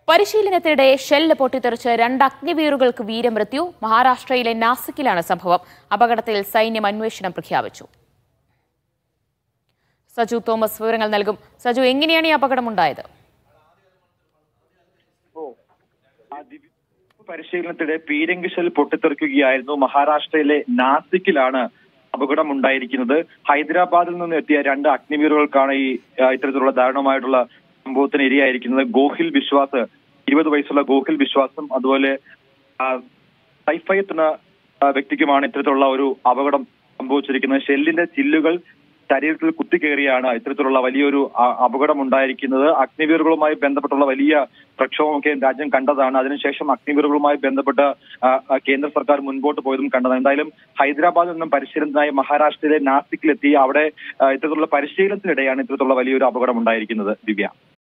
പരിശീലനത്തിനിടെ shell പൊട്ടിത്തെറിച്ച് രണ്ട് അഗ്നിവീറുകൾക്ക് വീരമൃത്യു മഹാരാഷ്ട്രയിലെ നാസിക്കിലാണ് സംഭവം അപകടത്തിൽ സൈന്യം അന്വേഷണം പ്രഖ്യാപിച്ചു സജു തോമസ് വിവരങ്ങൾ നൽകും സജു എങ്ങനെയാണ് ഈ അപകടമുണ്ടായത് ആ ദിവ്യ പരിശീലനത്തിടെ പീരങ്കി ഷെൽ പൊട്ടിത്തെറിക്കുകയായിരുന്നു മഹാരാഷ്ട്രയിലെ നാസിക്കിലാണ് അപകടം ഉണ്ടായിരിക്കുന്നത് ഹൈദരാബാദിൽ നിന്ന് എത്തിയ രണ്ട് അഗ്നിവീറുകൾക്കാണ് ഈ ആ, ഇത്തരത്തിലുള്ള ദാരുണമായിട്ടുള്ള സംഭവത്തിന് ഇരയായിരിക്കുന്നത് ഗോഹിൽ വിശ്വാസ് ഇരുപത് വയസ്സുള്ള ഗോഹിൽ വിശ്വാസും അതുപോലെ ആ, സൈഫയത്ത് എന്ന ആ, വ്യക്തിക്കുമാണ് ഇത്തരത്തിലുള്ള ഒരു അപകടം സംഭവിച്ചിരിക്കുന്നത് ഷെല്ലിന്റെ ചില്ലുകൾ ശരീരത്തിൽ കുത്തിക്കയറിയാണ് ഇത്തരത്തിലുള്ള വലിയൊരു അ- അപകടം ഉണ്ടായിരിക്കുന്നത് അഗ്നിവീറുകളുമായി ബന്ധപ്പെട്ടുള്ള വലിയ പ്രക്ഷോഭമൊക്കെ രാജ്യം കണ്ടതാണ് അതിനുശേഷം അഗ്നിവീറുകളുമായി ബന്ധപ്പെട്ട് ആ, ആ, കേന്ദ്ര സർക്കാർ മുൻപോട്ട് പോയതും കണ്ടതാണ് എന്തായാലും ഹൈദരാബാദിൽ നിന്നും പരിശീലനത്തിനായി മഹാരാഷ്ട്രയിലെ നാസിക്കിലെത്തി അവിടെ ആ, ഇത്തരത്തിലുള്ള പരിശീലനത്തിനിടെയാണ് ഇത്തരത്തിലുള്ള വലിയൊരു അപകടം ഉണ്ടായിരിക്കുന്നത് ദിവ്യ